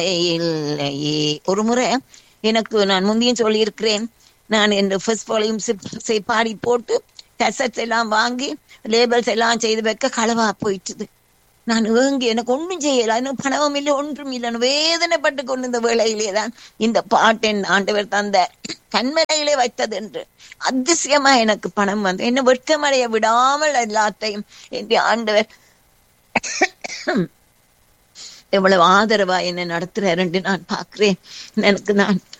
இல்லையே ஒரு முறை எனக்கு நான் முந்தையும் சொல்லியிருக்கிறேன் நான் இந்த ஃபர்ஸ்ட் வால்யூம் பாடி போட்டு கசட்ஸ் எல்லாம் வாங்கி லேபிள்ஸ் எல்லாம் செய்து வைக்க களவா போயிட்டுது நான் ஏங்கி எனக்கு ஒன்றும் செய்யல எனக்கு பணமும் இல்லை ஒன்றும் இல்லை நான் வேதனைப்பட்டு கொண்டு இந்த வேளையிலே தான் இந்த பாட்டின் ஆண்டவர் தந்த கண்மலையிலே வைத்தது என்று அதிசயமா எனக்கு பணம் வந்து என்ன வெட்கமடைய விடாமல் எல்லாத்தையும் என் ஆண்டவர் எவ்வளவு ஆதரவா என்ன நடத்துறாருன்னு நான் பாக்குறேன் எனக்கு நான்